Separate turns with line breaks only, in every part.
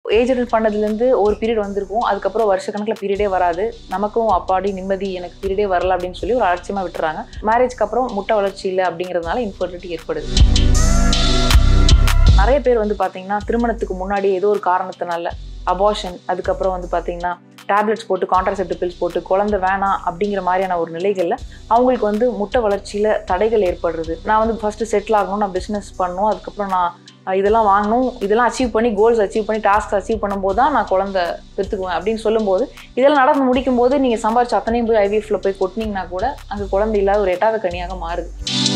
Age attend பண்ணதுலேருந்து ஒரு period வந்திருக்கும் அதுக்கப்புறம் வருஷக்கணக்கில் பீரியடே வராது நமக்கும் அப்பாடி நிம்மதி எனக்கு பீரியடே வரல அப்படின்னு சொல்லி ஒரு அலட்சியமாக விட்டுறாங்க மேரேஜ்க்கு அப்புறம் முட்டை வளர்ச்சி இல்லை அப்படிங்கிறதுனால இன்ஃபர்டிலிட்டி ஏற்படுது நிறைய பேர் வந்து பார்த்தீங்கன்னா திருமணத்துக்கு முன்னாடி ஏதோ ஒரு காரணத்தினால அபார்ஷன் அதுக்கப்புறம் வந்து பார்த்தீங்கன்னா டேப்லெட்ஸ் போட்டு கான்ட்ராசெப்டிவ் பில்ஸ் போட்டு குழந்தை வேணாம் அப்படிங்கிற மாதிரியான ஒரு நிலைகளில் அவங்களுக்கு வந்து முட்டை வளர்ச்சியில் தடைகள் ஏற்படுறது நான் வந்து ஃபஸ்ட்டு செட்டில் ஆகணும் நான் பிஸ்னஸ் பண்ணணும் அதுக்கப்புறம் நான் அஹ், இதெல்லாம் வாங்கணும் இதெல்லாம் அச்சீவ் பண்ணி கோல்ஸ் அச்சீவ் பண்ணி டாஸ்க் அச்சீவ் பண்ணும்போது தான் நான் குழந்தை பெற்றுக்குவேன் அப்படின்னு சொல்லும்போது இதெல்லாம் நடந்து முடிக்கும் போது நீங்கள் சம்பாரிச்சு அத்தனையும் போய் ஐவிஎஃப்ல போய் கொட்டினீங்கன்னா கூட அங்கே குழந்தை இல்லாத ஒரு எட்டாவது கனியாக மாறுது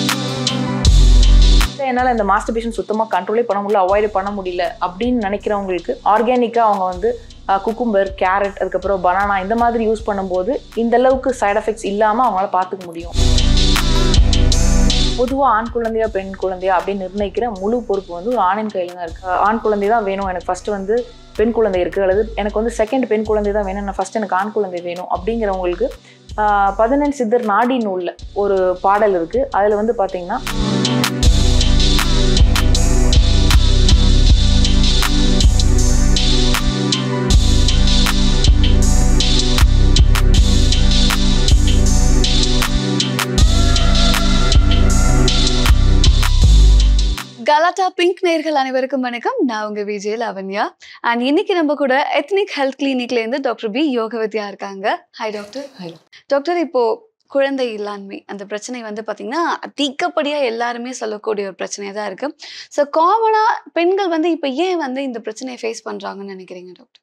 என்னால் இந்த மாஸ்டர்பேஷன் சுத்தமாக கண்ட்ரோலே பண்ண முடியல அவாய்ட் பண்ண முடியல அப்படின்னு நினைக்கிறவங்களுக்கு ஆர்கானிக்காக அவங்க வந்து குக்கும்பர் கேரட் அதுக்கப்புறம் பனானா இந்த மாதிரி யூஸ் பண்ணும்போது இந்த அளவுக்கு சைடு எஃபெக்ட்ஸ் இல்லாமல் அவங்களால பார்த்துக்க முடியும் பொதுவாக ஆண் குழந்தையா பெண் குழந்தையா அப்படின்னு நிர்ணயிக்கிற முழு பொறுப்பு வந்து ஒரு ஆணின் கையில் தான் இருக்குது ஆண் குழந்தை தான் வேணும் எனக்கு ஃபர்ஸ்ட் வந்து பெண் குழந்தை இருக்குது அல்லது எனக்கு வந்து செகண்ட் பெண் குழந்தை தான் வேணும் நான் ஃபர்ஸ்ட் எனக்கு ஆண் குழந்தை வேணும் அப்படிங்கிறவங்களுக்கு ஆஹ், பதினெண் சித்தர் நாடி நூலில் ஒரு பாடல் இருக்குது அதில் வந்து பார்த்தீங்கன்னா
கலாட்டா பிங்க் நேர்கள் அனைவருக்கும் வணக்கம் நான் உங்க விஜய் லாவண்யா அண்ட் இன்னைக்கு நம்ம கூட எத்னிக் ஹெல்த் கிளினிக்ல இருந்து டாக்டர் பி யோகவதியா இருக்காங்க ஹாய் டாக்டர்
Hi.
டாக்டர் இப்போ குழந்தை இல்லாண்மை அந்த பிரச்சனை வந்து பாத்தீங்கன்னா அதிகப்படியா எல்லாருமே சொல்லக்கூடிய ஒரு பிரச்சனையா தான் இருக்கு ஸோ காமனா பெண்கள் வந்து இப்போ ஏன் வந்து இந்த பிரச்சனையை ஃபேஸ் பண்றாங்கன்னு நினைக்கிறீங்க டாக்டர்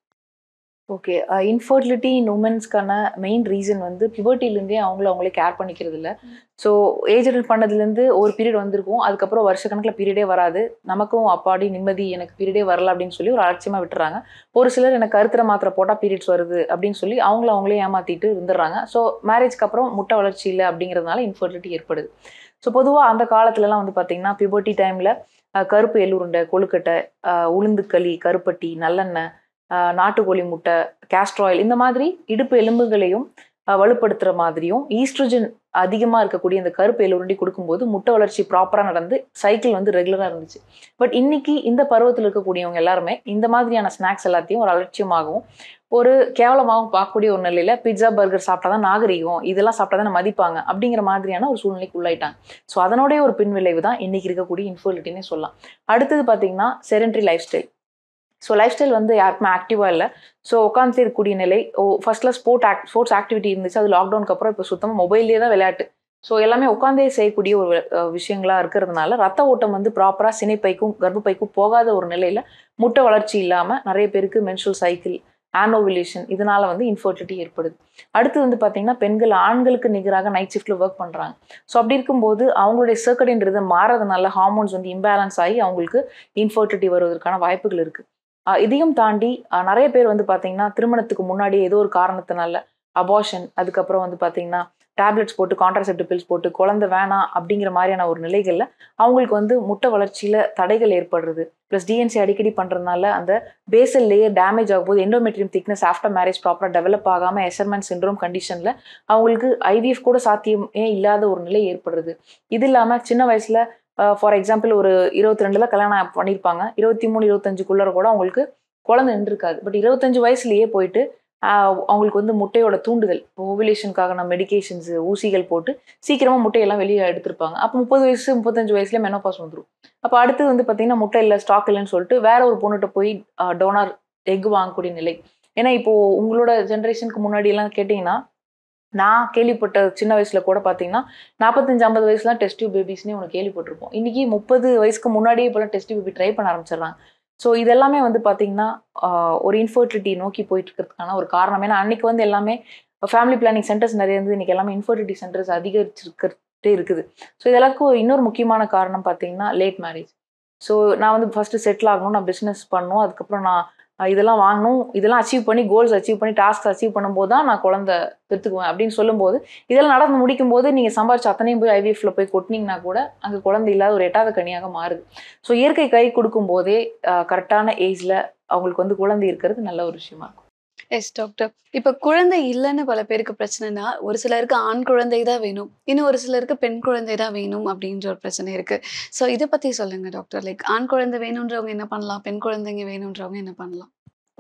ஓகே இன்ஃபர்டிலிட்டி இன் உமன்ஸ்க்கான மெயின் ரீசன் வந்து பியூபர்ட்டிலேருந்தே அவங்கள அவங்களே கேர் பண்ணிக்கிறது இல்லை ஸோ ஏஜ் அட்டன் பண்ணதுலேருந்து ஒரு பீரியட் வந்திருக்கும் அதுக்கப்புறம் வருஷக்கணக்கில் பீரியடே வராது நமக்கும் அப்பாடி நிம்மதி எனக்கு பீரியடே வரல அப்படின்னு சொல்லி ஒரு அலட்சியமாக விட்டுறாங்க ஒரு சிலர் எனக்கு கருத்துற மாத்திரை போட்டால் பீரியட்ஸ் வருது அப்படின்னு சொல்லி அவங்கள அவங்களே ஏமாற்றிட்டு இருந்துடுறாங்க ஸோ மேரேஜ்க்கு அப்புறம் முட்டை வளர்ச்சி இல்லை அப்படிங்கிறதுனால இன்ஃபர்டிலிட்டி ஏற்படுது ஸோ பொதுவாக அந்த காலத்துலலாம் வந்து பார்த்தீங்கன்னா பியூபர்ட்டி டைமில் கருப்பு எள்ளுருண்டை கொழுக்கட்டை அஹ், உளுந்துக்களி கருப்பட்டி நல்லெண்ணெய் ஆஹ் நாட்டுக்கோழி முட்டை castor oil இந்த மாதிரி இடுப்பு எலும்புகளையும் ஆஹ் வலுப்படுத்துற மாதிரியும் ஈஸ்ட்ரோஜன் அதிகமாக இருக்கக்கூடிய இந்த கருப்பு எலுருண்டி கொடுக்கும்போது முட்டை வளர்ச்சி ப்ராப்பராக நடந்து சைக்கிள் வந்து ரெகுலராக இருந்துச்சு பட் இன்னைக்கு இந்த பருவத்தில் இருக்கக்கூடியவங்க எல்லாருமே இந்த மாதிரியான ஸ்நாக்ஸ் எல்லாத்தையும் ஒரு அலட்சியமாகவும் ஒரு கேவலமாகவும் பார்க்கக்கூடிய ஒரு நிலையில பிட்சா பர்கர் சாப்பிட்டா தான் நாகரிகம் இதெல்லாம் சாப்பிட்டா தான் மதிப்பாங்க அப்படிங்கிற மாதிரியான ஒரு சூழ்நிலைக்கு உள்ளாயிட்டாங்க ஸோ அதனுடைய ஒரு பின்விளைவு தான் இன்னைக்கு இருக்கக்கூடிய இன்ஃபர்டிலிட்டினே சொல்லலாம் அடுத்தது பார்த்தீங்கன்னா secondary lifestyle so lifestyle வந்து யாருக்குமே ஆக்டிவாக இல்லை ஸோ உட்காந்து இருக்கக்கூடிய நிலை ஓ ஃபர்ஸ்ட்ல ஸ்போர்ட் ஆக்ட் ஸ்போர்ட்ஸ் ஆக்டிவிட்டி இருந்துச்சு அது லாக்டவுனுக்கு அப்புறம் இப்போ சுத்தமாக மொபைல்லே தான் விளையாட்டு ஸோ எல்லாமே உட்காந்தே செய்யக்கூடிய ஒரு அஹ், விஷயங்களா இருக்கிறதுனால ரத்த ஓட்டம் வந்து ப்ராப்பராக சினைப்பைக்கும் கர்ப்பப்பைக்கும் போகாத ஒரு நிலையில முட்டை வளர்ச்சி இல்லாமல் நிறைய பேருக்கு மென்சுரல் சைக்கிள் ஆனோவிலேஷன் இதனால வந்து இன்ஃபர்டிலிட்டி ஏற்படுது அடுத்து வந்து பார்த்தீங்கன்னா பெண்கள் ஆண்களுக்கு நிகராக நைட் ஷிஃப்ட்ல ஒர்க் பண்ணுறாங்க ஸோ அப்படி இருக்கும்போது அவங்களுடைய சர்க்கடின்றது மாறதுனால ஹார்மோன்ஸ் வந்து இம்பேலன்ஸ் ஆகி அவங்களுக்கு இன்ஃபர்டிலிட்டி வருவதற்கான வாய்ப்புகள் இருக்கு ஆஹ் இதையும் தாண்டி ஆஹ் நிறைய பேர் வந்து பார்த்தீங்கன்னா திருமணத்துக்கு முன்னாடி ஏதோ ஒரு காரணத்தினால அபார்ஷன் அதுக்கப்புறம் வந்து பார்த்தீங்கன்னா டேப்லெட்ஸ் போட்டு கான்ட்ராசெப்டிவ் பில்ஸ் போட்டு குழந்தை வேணாம் அப்படிங்கிற மாதிரியான ஒரு நிலைகளில் அவங்களுக்கு வந்து முட்டை வளர்ச்சியில் தடைகள் ஏற்படுறது ப்ளஸ் டிஎன்சி அடிக்கடி பண்ணுறதுனால அந்த பேசல் லேயர் டேமேஜ் ஆகும்போது எண்டோமெட்ரியம் திக்னஸ் ஆஃப்டர் மேரேஜ் ப்ராப்பராக டெவலப் ஆகாமல் எசர்மன் சிண்ட்ரோம் கண்டிஷனில் அவங்களுக்கு ஐவிஎஃப் கூட சாத்தியமே இல்லாத ஒரு நிலை ஏற்படுறது இது இல்லாமல் சின்ன வயசில் ஃபார் எக்ஸாம்பிள் ஒரு இருபத்தி ரெண்டுல கல்யாணம் பண்ணியிருப்பாங்க இருபத்தி மூணு இருபத்தஞ்சுக்குள்ளே கூட அவங்களுக்கு குழந்தை நின்றுருக்காது பட் இருபத்தஞ்சு வயசுலயே போயிட்டு ஆஹ் அவங்களுக்கு வந்து முட்டையோட தூண்டுதல் ஓவிலேஷனுக்காக மெடிகேஷன்ஸ் ஊசிகள் போட்டு சீக்கிரமா முட்டையெல்லாம் வெளியே எடுத்திருப்பாங்க அப்போ முப்பது வயசு முப்பத்தஞ்சு வயசுல மெனோபாஸ் வந்துடும் அப்போ அடுத்தது வந்து பார்த்தீங்கன்னா முட்டை இல்லை ஸ்டாக் இல்லைன்னு சொல்லிட்டு வேற ஒரு பொண்ணுகிட்ட போய் டோனார் எக் வாங்கக்கூடிய நிலை ஏன்னா இப்போ உங்களோட ஜென்ரேஷனுக்கு முன்னாடி எல்லாம் கேட்டிங்கன்னா நான் கேள்விப்பட்ட சின்ன வயசுல கூட பார்த்தீங்கன்னா நாற்பத்தஞ்சு ஐம்பது வயசுலாம் டெஸ்ட் டியூப் பேபிஸ்னே ஒன்று கேள்விப்பட்டிருப்போம் இன்னைக்கு முப்பது வயசுக்கு முன்னாடியே இப்போலாம் டெஸ்ட் பேபி ட்ரை பண்ண ஆரம்பிச்சிடுறாங்க ஸோ இதெல்லாமே வந்து பார்த்தீங்கன்னா ஆஹ் ஒரு இன்ஃபர்டிலிட்டி நோக்கி போயிட்டு இருக்கிறதுக்கான ஒரு காரணம் ஏன்னா அன்னைக்கு வந்து எல்லாமே ஃபேமிலி பிளானிங் சென்டர்ஸ் நிறைய இருந்து இன்னைக்கு எல்லாமே இன்ஃபர்டிலிட்டி சென்டர்ஸ் அதிகரிச்சிருக்கிட்டே இருக்குது ஸோ இதெல்லாருக்கும் இன்னொரு முக்கியமான காரணம் பார்த்தீங்கன்னா லேட் மேரேஜ் ஸோ நான் வந்து ஃபர்ஸ்ட் செட்டில் ஆகணும் நான் பிஸ்னஸ் பண்ணணும் அதுக்கப்புறம் நான் அஹ் இதெல்லாம் வாங்கணும் இதெல்லாம் அச்சீவ் பண்ணி கோல்ஸ் அச்சீவ் பண்ணி டாஸ்க் அச்சீவ் பண்ணும்போது தான் நான் குழந்தை பெற்றுக்குவேன் அப்படின்னு சொல்லும்போது இதெல்லாம் நடந்து முடிக்கும் போது நீங்கள் சம்பாரிச்சு அத்தனையும் போய் ஐவிஎஃப்ல போய் கொட்டினீங்கன்னா கூட அங்கே குழந்தை இல்லாத ஒரு எட்டாவது கனியாக மாறுது ஸோ இயற்கை கை கொடுக்கும் போதே கரெக்டான ஏஜ்ல அவங்களுக்கு வந்து குழந்தை இருக்கிறது நல்ல ஒரு விஷயமா இருக்கும்
எஸ் டாக்டர் இப்போ குழந்தை இல்லைன்னு பல பேருக்கு பிரச்சனைனா ஒரு சிலருக்கு ஆண் குழந்தை தான் வேணும் இன்னும் ஒரு சிலருக்கு பெண் குழந்தை தான் வேணும் அப்படின்ற ஒரு பிரச்சனை இருக்கு ஸோ இதை பத்தி சொல்லுங்க டாக்டர் லைக் ஆண் குழந்தை வேணுன்றவங்க என்ன பண்ணலாம் பெண் குழந்தைங்க வேணுன்றவங்க என்ன பண்ணலாம்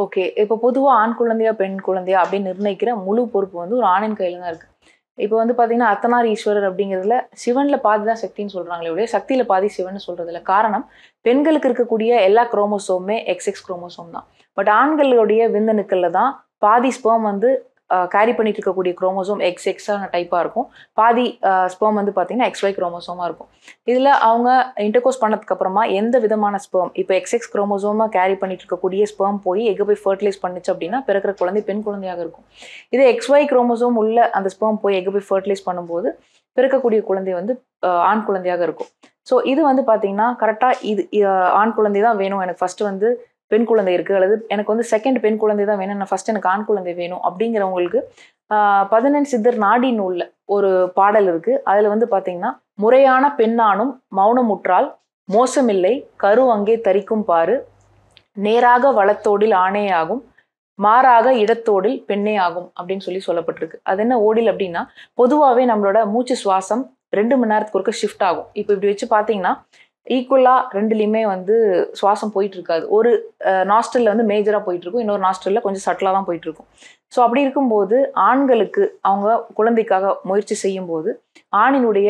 ஓகே இப்போ பொதுவாக ஆண் குழந்தையா பெண் குழந்தையா அப்படின்னு நிர்ணயிக்கிற முழு பொறுப்பு வந்து ஒரு ஆணின் கையில் தான் இருக்கு இப்போ வந்து பார்த்தீங்கன்னா அத்தனார் ஈஸ்வரர் அப்படிங்கிறதுல சிவனில் பாதி தான் சக்தின்னு சொல்கிறாங்களே ஒழிய சக்தியில் பாதி சிவன் சொல்கிறதுல காரணம் பெண்களுக்கு இருக்கக்கூடிய எல்லா குரோமோசோமுமே எக்ஸ் எக்ஸ் குரோமோசோம் தான் பட் ஆண்களுடைய விந்தணுக்களில் தான் பாதி ஸ்பெர்ம் வந்து கேரி பண்ணிட்டு இருக்கக்கூடிய குரோமோசோம் எக்ஸ் எக்ஸான டைப்பாக இருக்கும் பாதி ஸ்பெர்ம் வந்து பார்த்தீங்கன்னா எக்ஸ் ஒய் குரோமோசோமாக இருக்கும் இதில் அவங்க இன்டர்கோர்ஸ் பண்ணதுக்கு அப்புறமா எந்த விதமான ஸ்பெர்ம் இப்போ எக்ஸ் எக்ஸ் குரோமோசோமாக கேரி பண்ணிட்டு இருக்கக்கூடிய ஸ்பெர்ம் போய் எங்கே போய் ஃபர்டிலைஸ் பண்ணுச்சு அப்படின்னா பிறக்கிற குழந்தை பெண் குழந்தையாக இருக்கும் இதே எக்ஸ் ஒய் குரோமோசோம் உள்ள அந்த ஸ்பெர்ம் போய் எங்கே போய் ஃபர்டிலைஸ் பண்ணும்போது பிறக்கக்கூடிய குழந்தை வந்து ஆஹ், ஆண் குழந்தையாக இருக்கும் ஸோ இது வந்து பார்த்தீங்கன்னா கரெக்டாக இது ஆஹ், ஆண் குழந்தை தான் வேணும் எனக்கு ஃபர்ஸ்ட் வந்து பெண் குழந்தை இருக்குது அல்லது எனக்கு வந்து செகண்ட் பெண் குழந்தை தான் வேணும் நான் ஃபர்ஸ்ட் எனக்கு ஆண் குழந்தை வேணும் அப்படிங்கிறவங்களுக்கு ஆஹ், பதினெண் சித்தர் நாடி நூலில் ஒரு பாடல் இருக்குது அதில் வந்து பார்த்தீங்கன்னா முறையான பெண்ணானும் மௌனமுற்றால் மோசமில்லை கரு அங்கே தரிக்கும் பாரு நேராக வளத்தோடில் ஆணே ஆகும் மாறாக இடத்தோடில் பெண்ணே ஆகும் அப்படின்னு சொல்லி சொல்லப்பட்டிருக்கு அது என்ன ஓடில் அப்படின்னா பொதுவாகவே நம்மளோட மூச்சு சுவாசம் ரெண்டு மணி நேரத்துக்கு ஒருக்க ஷிஃப்ட் ஆகும் இப்போ இப்படி வச்சு பார்த்தீங்கன்னா ஈக்குவலாக ரெண்டுலேயுமே வந்து சுவாசம் போயிட்டு இருக்காது ஒரு நாஸ்டலில் வந்து மேஜராக போயிட்டு இருக்கும் இன்னொரு நாஸ்டலில் கொஞ்சம் சட்டிலாக தான் போயிட்டு இருக்கும் ஸோ அப்படி இருக்கும்போது ஆண்களுக்கு அவங்க குழந்தைக்காக முயற்சி செய்யும்போது ஆணினுடைய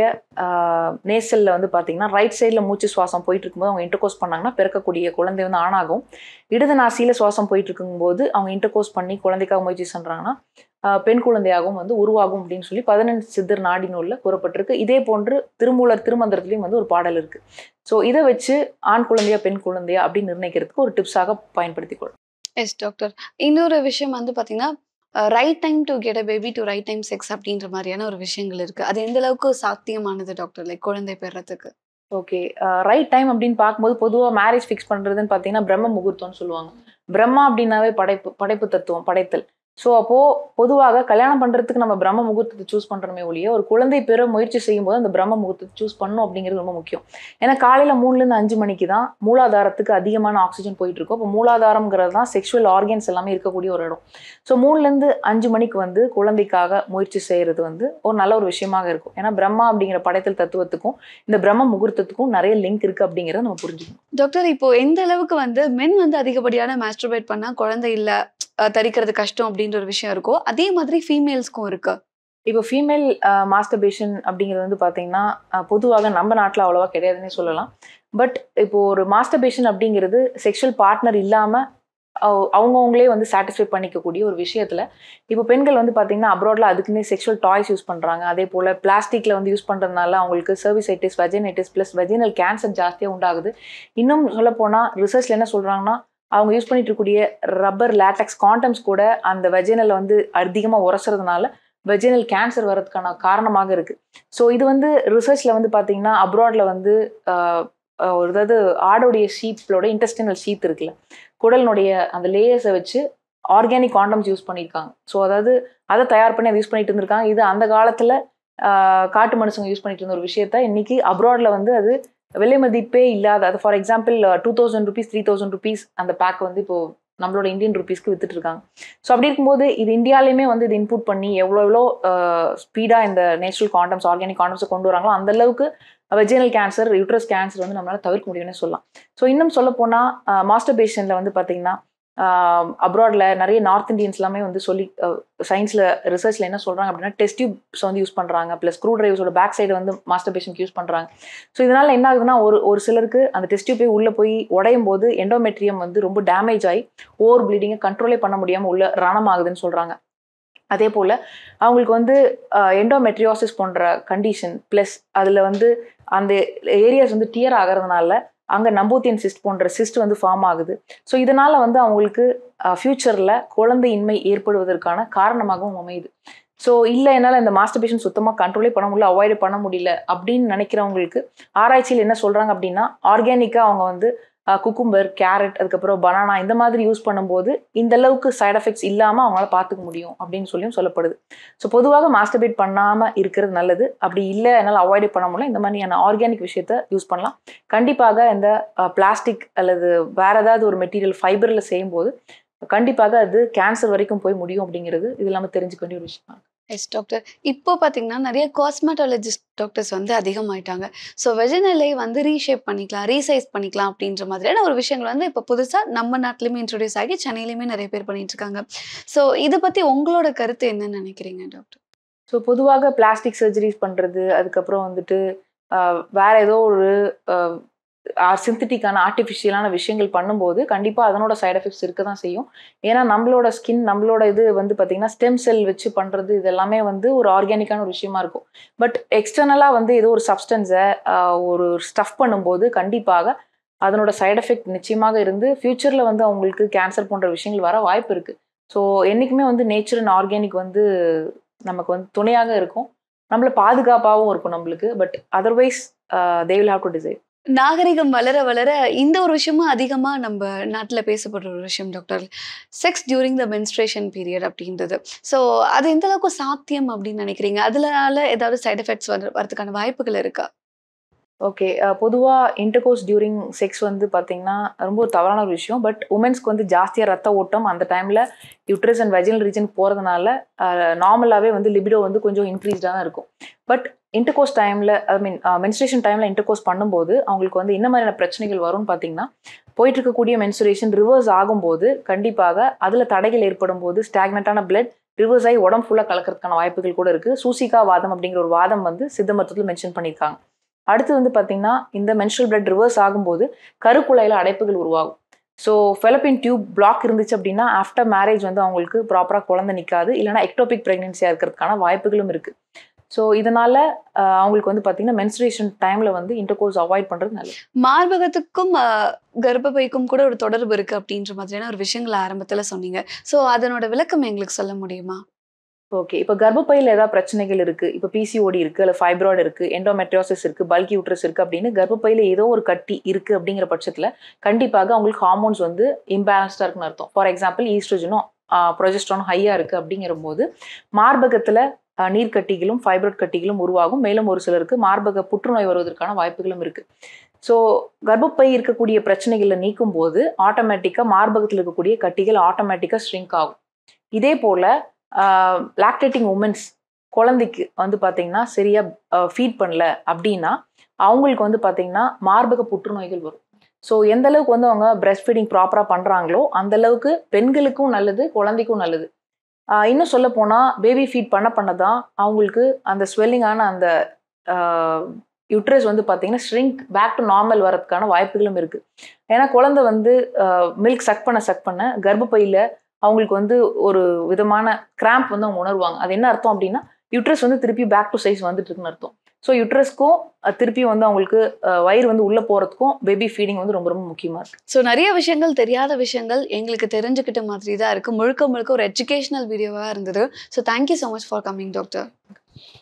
நேசலில் வந்து பார்த்தீங்கன்னா ரைட் சைடில் மூச்சு சுவாசம் போயிட்டு இருக்கும்போது அவங்க இன்டர்கோர்ஸ் பண்ணாங்கன்னா பிறக்கக்கூடிய குழந்தை வந்து ஆணாகும் இடது நாசியில் சுவாசம் போயிட்டு இருக்கும்போது அவங்க இன்டர்கோர்ஸ் பண்ணி குழந்தைக்காக முயற்சி பண்ணுறாங்கன்னா பெண் குழந்தையாகவும் வந்து உருவாகும் அப்படின்னு சொல்லி பதினெண்டு சித்தர் நாடி நூலில் கூறப்பட்டிருக்கு இதே போன்று திருமூலர் திருமந்திரத்துலேயும் வந்து ஒரு பாடல் இருக்குது ஸோ இதை வச்சு ஆண் குழந்தையா பெண் குழந்தையா அப்படின்னு நிர்ணயிக்கிறதுக்கு ஒரு டிப்ஸாக பயன்படுத்திக்கொள்ளும்
எஸ் டாக்டர் இன்னொரு விஷயம் வந்து பார்த்தீங்கன்னா right time to get a baby to right time sex அப்படின்ற மாதிரியான ஒரு விஷயங்கள் இருக்கு அது எந்த அளவுக்கு சாத்தியமானது டாக்டர் லைக் குழந்தை பெறத்துக்கு
ஓகே ரைட் டைம் அப்படின்னு பார்க்கும்போது பொதுவாக மேரேஜ் ஃபிக்ஸ் பண்ணுறதுன்னு பார்த்தீங்கன்னா பிரம்ம முகூர்த்தம்னு சொல்லுவாங்க பிரம்மா அப்படின்னாவே படைப்பு படைப்பு தத்துவம் படைத்தல் ஸோ அப்போது பொதுவாக கல்யாணம் பண்ணுறதுக்கு நம்ம பிரம்ம முகூர்த்தத்தை சூஸ் பண்ணுறோமே ஒழிய ஒரு குழந்தை பெற முயற்சி செய்யும்போது அந்த பிரம்ம முகூர்த்தத்தை சூஸ் பண்ணணும் அப்படிங்கிறது ரொம்ப முக்கியம் ஏன்னா காலையில் மூணுலேருந்து அஞ்சு மணிக்கு தான் மூலாதாரத்துக்கு அதிகமான ஆக்சிஜன் போயிட்டு இருக்கும் இப்போ மூலாதாரம்ங்கிறது தான் செக்ஷுவல் ஆர்கன்ஸ் எல்லாமே இருக்கக்கூடிய ஒரு இடம் ஸோ மூணுலேருந்து அஞ்சு மணிக்கு வந்து குழந்தைக்காக முயற்சி செய்கிறது வந்து ஒரு நல்ல ஒரு விஷயமாக இருக்கும் ஏன்னா பிரம்மா அப்படிங்கிற படைத்தல் தத்துவத்துக்கும் இந்த பிரம்ம முகூர்த்தத்துக்கும் நிறைய லிங்க் இருக்குது அப்படிங்கிறத நம்ம புரிஞ்சுக்கணும்
டாக்டர் இப்போ எந்த அளவுக்கு வந்து மென் வந்து அதிகப்படியான மாஸ்டர்பேட் பண்ணா குழந்தை இல்ல அஹ், தரிக்கிறது கஷ்டம் அப்படின்ற ஒரு விஷயம் இருக்கோ அதே மாதிரி ஃபீமேல்ஸ்க்கும் இருக்கு
இப்போ ஃபீமேல் மாஸ்டர்பேஷன் அப்படிங்கிறது வந்து பார்த்தீங்கன்னா அஹ், பொதுவாக நம்ம நாட்டில் அவ்வளோவா கிடையாதுன்னே சொல்லலாம் பட் இப்போ ஒரு மாஸ்டர்பேஷன் அப்படிங்கிறது செக்ஷுவல் பார்ட்னர் இல்லாமல் அவங்கவுங்களே வந்து சாட்டிஸ்ஃபை பண்ணிக்கக்கூடிய ஒரு விஷயத்தில் இப்போ பெண்கள் வந்து பார்த்தீங்கன்னா அப்ராடில் அதுக்குன்னே செக்ஷுவல் டாய்ஸ் யூஸ் பண்ணுறாங்க அதே போல் பிளாஸ்டிக்கில் வந்து யூஸ் பண்ணுறதுனால அவங்களுக்கு cervicitis vaginitis plus vaginal cancer ஜாஸ்தியாக உண்டாகுது இன்னும் சொல்லப்போனால் ரிசர்ச்சில் என்ன சொல்கிறாங்கன்னா அவங்க யூஸ் பண்ணிட்டு இருக்கக்கூடிய ரப்பர் லேட்டக்ஸ் காண்டம்ஸ் கூட அந்த வெஜினலை வந்து அதிகமாக உரசுறதுனால வெஜினல் கேன்சர் வரதுக்கான காரணமாக இருக்குது ஸோ இது வந்து ரிசர்ச்சில் வந்து பார்த்தீங்கன்னா அப்ராடில் வந்து ஆஹ், ஆஹ், ஒரு அதாவது ஆடோடைய ஷீப்லோட இன்டெஸ்டினல் ஷீத் இருக்குல்ல குடலினுடைய அந்த லேயர்ஸை வச்சு ஆர்கானிக் காண்டம்ஸ் யூஸ் பண்ணியிருக்காங்க ஸோ அதாவது அதை தயார் பண்ணி அதை யூஸ் பண்ணிட்டு இருந்திருக்காங்க இது அந்த காலத்தில் காட்டு மனுஷங்க யூஸ் பண்ணிட்டு இருந்த ஒரு விஷயத்த இன்னைக்கு அப்ராடில் வந்து அது விலை மதிப்பே இல்லாத அது for example two thousand rupees three thousand rupees அந்த பேக் வந்து இப்போ நம்மளோட இந்தியன் ருபீஸ்க்கு வித்துட்டு இருக்காங்க ஸோ அப்படி இருக்கும்போது இது இந்தியாலையுமே வந்து இது இன்புட் பண்ணி எவ்வளோ எவ்வளோ ஸ்பீடாக இந்த நேச்சுரல் காண்டம்ஸ் ஆர்கானிக் காண்டம்ஸை கொண்டு வராங்களோ அந்த அளவுக்கு வெஜினல் கேன்சர் யூட்ரஸ் கேன்சர் வந்து நம்மளால தவிர்க்க முடியும்னு சொல்லலாம் ஸோ இன்னும் சொல்ல போனால் மாஸ்டர் பேஷனில் வந்து பார்த்தீங்கன்னா அப்ராடில் நிறைய நார்த் இந்தியன்ஸ் எல்லாமே வந்து சொல்லி சயின்ஸில் ரிசர்ச்சில் என்ன சொல்கிறாங்க அப்படின்னா டெஸ்ட் டியூப்ஸ் வந்து யூஸ் பண்ணுறாங்க ப்ளஸ் ஸ்க்ரூ டிரைவர்ஸோட பேக் சைடு வந்து மாஸ்டர் பேஷனுக்கு யூஸ் பண்ணுறாங்க ஸோ இதனால் என்ன ஆகுதுன்னா ஒரு ஒரு சிலருக்கு அந்த டெஸ்ட் டியூப் போய் உள்ளே போய் உடையும் போது எண்டோமெட்ரியம் வந்து ரொம்ப டேமேஜ் ஆகி ஓவர் ப்ளீடிங்கை கண்ட்ரோலே பண்ண முடியாமல் உள்ள ரணம் ஆகுதுன்னு சொல்கிறாங்க அதே போல் அவங்களுக்கு வந்து எண்டோமெட்ரியாசிஸ் போன்ற கண்டிஷன் ப்ளஸ் அதில் வந்து அந்த ஏரியாஸ் வந்து டியர் ஆகிறதுனால அங்கே நம்பூத்தியன் சிஸ்ட் போன்ற சிஸ்ட் வந்து ஃபார்ம் ஆகுது ஸோ இதனால் வந்து அவங்களுக்கு ஃப்யூச்சரில் குழந்தையின்மை ஏற்படுவதற்கான காரணமாகவும் அமையுது ஸோ இல்லை என்னால் இந்த மாஸ்டர்பேஷன் சுத்தமாக கண்ட்ரோலே பண்ண முடியல அவாய்டு பண்ண முடியல அப்படின்னு நினைக்கிறவங்களுக்கு ஆராய்ச்சியில் என்ன சொல்கிறாங்க அப்படின்னா ஆர்கானிக்காக அவங்க வந்து குக்கும்பர் கேரட் அதுக்கப்புறம் பனானா இந்த மாதிரி யூஸ் பண்ணும்போது இந்த அளவுக்கு சைட் எஃபெக்ட்ஸ் இல்லாமல் அவங்களால பார்த்துக்க முடியும் அப்படின்னு சொல்லியும் சொல்லப்படுது ஸோ பொதுவாக மாஸ்டர்பேட் பண்ணாமல் இருக்கிறது நல்லது அப்படி இல்லை என்னால் அவாய்டு பண்ண முடியல இந்த மாதிரியான ஆர்கானிக் விஷயத்த யூஸ் பண்ணலாம் கண்டிப்பாக இந்த பிளாஸ்டிக் அல்லது வேற ஏதாவது ஒரு மெட்டீரியல் ஃபைபரில் செய்யும்போது கண்டிப்பாக அது கேன்சர் வரைக்கும் போய் முடியும் அப்படிங்கிறது இது இல்லாமல் தெரிஞ்சுக்க வேண்டிய ஒரு விஷயம்
எஸ் டாக்டர் இப்போ பார்த்தீங்கன்னா நிறைய காஸ்மெட்டாலஜிஸ்ட் டாக்டர்ஸ் வந்து அதிகமாயிட்டாங்க ஸோ வெஜினலை வந்து ரீஷேப் பண்ணிக்கலாம் ரீசைஸ் பண்ணிக்கலாம் அப்படின்ற மாதிரியான ஒரு விஷயங்கள் வந்து இப்போ புதுசாக நம்ம நாட்டிலையுமே இன்ட்ரடியூஸ் ஆகி சென்னையிலையுமே நிறைய பேர் பண்ணிட்டு இருக்காங்க ஸோ இதை பற்றி உங்களோட கருத்து என்னன்னு நினைக்கிறீங்க டாக்டர்
ஸோ பொதுவாக பிளாஸ்டிக் சர்ஜரிஸ் பண்ணுறது அதுக்கப்புறம் வந்துட்டு ஆஹ், வேற ஏதோ ஒரு சிந்தட்டிக்கான ஆர்டிஃபிஷியலான விஷயங்கள் பண்ணும்போது கண்டிப்பாக அதனோட சைடு எஃபெக்ட்ஸ் இருக்க தான் செய்யும் ஏன்னா நம்மளோட ஸ்கின் நம்மளோட இது வந்து பார்த்திங்கன்னா ஸ்டெம் செல் வச்சு பண்ணுறது இது எல்லாமே வந்து ஒரு ஆர்கானிக்கான ஒரு விஷயமா இருக்கும் பட் எக்ஸ்டர்னலாக வந்து ஏதோ ஒரு சப்ஸ்டன்ஸை ஒரு ஸ்டஃப் பண்ணும்போது கண்டிப்பாக அதனோட சைடு எஃபெக்ட் நிச்சயமாக இருந்து ஃப்யூச்சரில் வந்து அவங்களுக்கு கேன்சர் போன்ற விஷயங்கள் வர வாய்ப்பு இருக்குது ஸோ என்றைக்குமே வந்து நேச்சர் அண்ட் ஆர்கானிக் வந்து நமக்கு வந்து துணையாக இருக்கும் நம்மள பாதுகாப்பாகவும் இருக்கும் நம்மளுக்கு but otherwise they will have to decide
நாகரிகம் வளர வளர இந்த ஒரு விஷயமும் அதிகமாக நம்ம நாட்டில் பேசப்படுற ஒரு விஷயம் doctor sex during the menstruation period அப்படின்றது ஸோ அது எந்த அளவுக்கு சாத்தியம் அப்படின்னு நினைக்கிறீங்க அதனால ஏதாவது சைடு எஃபெக்ட்ஸ் வர வரதுக்கான வாய்ப்புகள் இருக்கா
ஓகே பொதுவாக இன்டர்கோர்ஸ் டியூரிங் செக்ஸ் வந்து பார்த்தீங்கன்னா ரொம்ப ஒரு தவறான ஒரு விஷயம் பட் உமன்ஸ்க்கு வந்து ஜாஸ்தியாக ரத்த ஓட்டம் அந்த டைமில் யூட்ரஸ் அண்ட் வெஜினல் ரீஜன் போகிறதுனால நார்மலாகவே வந்து லிபிடோ வந்து கொஞ்சம் இன்க்ரீஸ்டாக தான் இருக்கும் பட் இன்டர்கோர்ஸ் டைமில் ஐ மீன் மென்ஸ்ட்ரேஷன் டைமில் இன்டர்கோர்ஸ் பண்ணும்போது அவங்களுக்கு வந்து என்ன மாதிரியான பிரச்சனைகள் வரும்னு பார்த்தீங்கன்னா போயிட்டு இருக்கக்கூடிய மென்சுரேஷன் ரிவர்ஸ் ஆகும்போது கண்டிப்பாக அதில் தடைகள் ஏற்படும் போது ஸ்டாக்னட்டான பிளட் ரிவர்ஸ் ஆகி உடம்பு ஃபுல்லாக கலக்கிறதுக்கான வாய்ப்புகள் கூட இருக்குது சூசிகா வாதம் அப்படிங்கிற ஒரு வாதம் வந்து சித்த மருத்துவத்தில் மென்ஷன் பண்ணியிருக்காங்க அடுத்து வந்து பார்த்தீங்கன்னா இந்த மென்ஸ்ட்ரல் பிளட் ரிவர்ஸ் ஆகும்போது கருக்குழாயில் அடைப்புகள் உருவாகும் ஸோ ஃபெலப்பின் டியூப் பிளாக் இருந்துச்சு அப்படின்னா ஆஃப்டர் மேரேஜ் வந்து அவங்களுக்கு ப்ராப்பராக குழந்தை நிற்காது இல்லைனா எக்டோபிக் ப்ரெக்னென்சியாக இருக்கிறதுக்கான வாய்ப்புகளும் இருக்குது ஸோ இதனால அஹ், அவங்களுக்கு வந்து பார்த்தீங்கன்னா மென்ஸ்ட்ரேஷன் டைமில் வந்து இன்டர்கோர்ஸ் அவாய்ட் பண்ணுறது நல்லது
மார்பகத்துக்கும் ஆஹ், கர்ப்பப்பைக்கும் கூட ஒரு தொடர்பு இருக்கு அப்படின்ற மாதிரியான ஒரு விஷயங்கள் ஆரம்பத்துல சொன்னீங்க ஸோ அதனோட விளக்கம் எங்களுக்கு சொல்ல முடியுமா
ஓகே இப்போ கர்ப்பப்பையில் ஏதாவது பிரச்சனைகள் இருக்கு இப்போ பிசிஓடி இருக்கு இல்லை ஃபைப்ராய்டு இருக்கு எண்டோமெட்ரியோசிஸ் இருக்கு பல்கி யூட்ரஸ் இருக்கு அப்படின்னு கர்ப்பப்பையில் ஏதோ ஒரு கட்டி இருக்கு அப்படிங்கிற பட்சத்தில் கண்டிப்பாக அவங்களுக்கு ஹார்மோன்ஸ் வந்து இம்பேலன்ஸ்டாக இருக்குன்னு அர்த்தம் ஃபார் எக்ஸாம்பிள் ஈஸ்ட்ரோஜனும் ப்ரொஜெஸ்ட்ரானும் ஹையாக இருக்கு அப்படிங்கிற போது மார்பகத்தில் நீர்க்கட்டிகளும் ஃபைப்ராய்ட் கட்டிகளும் உருவாகும் மேலும் ஒரு சிலருக்கு மார்பக புற்றுநோய் வருவதற்கான வாய்ப்புகளும் இருக்கு ஸோ கர்ப்பப்பை இருக்கக்கூடிய பிரச்சனைகளை நீக்கும் போது ஆட்டோமேட்டிக்காக மார்பகத்தில் இருக்கக்கூடிய கட்டிகள் ஆட்டோமேட்டிக்காக ஷ்ரிங்க் ஆகும் இதே போல் லாக்டேட்டிங் உமன்ஸ் குழந்தைக்கு வந்து பார்த்தீங்கன்னா சரியாக ஃபீட் பண்ணல அப்படின்னா அவங்களுக்கு வந்து பார்த்தீங்கன்னா மார்பக புற்றுநோய்கள் வரும் ஸோ எந்த அளவுக்கு வந்து அவங்க பிரெஸ்ட் ஃபீடிங் ப்ராப்பராக பண்ணுறாங்களோ அந்த அளவுக்கு பெண்களுக்கும் நல்லது குழந்தைக்கும் நல்லது ஆஹ் இன்னும் சொல்ல போனால் பேபி ஃபீட் பண்ண பண்ண தான் அவங்களுக்கு அந்த ஸ்வெல்லிங்கான அந்த யூட்ரஸ் வந்து பார்த்தீங்கன்னா ஷ்ரிங்க் பேக் டு நார்மல் வரதுக்கான வாய்ப்புகளும் இருக்குது ஏன்னா குழந்தை வந்து மில்க் சக் பண்ண சக் பண்ண கர்ப்பப்பையில் அவங்களுக்கு வந்து ஒரு விதமான கிராம்ப் வந்து அவங்க உணர்வாங்க அது என்ன அர்த்தம் அப்படின்னா யூட்ரஸ் வந்து திருப்பி பேக் டு சைஸ் வந்துட்டு இருக்குன்னு அர்த்தம் ஸோ யூட்ரஸ்க்கும் திருப்பி வந்து அவங்களுக்கு அஹ், வயிறு வந்து உள்ளே போகிறதுக்கும் பேபி ஃபீடிங் வந்து ரொம்ப ரொம்ப முக்கியமாக இருக்குது
ஸோ நிறைய விஷயங்கள் தெரியாத விஷயங்கள் எங்களுக்கு தெரிஞ்சுக்கிட்ட மாதிரி தான் இருக்கு முழுக்க முழுக்க ஒரு எஜுகேஷனல் வீடியோவாக இருந்தது so thank you so much for coming doctor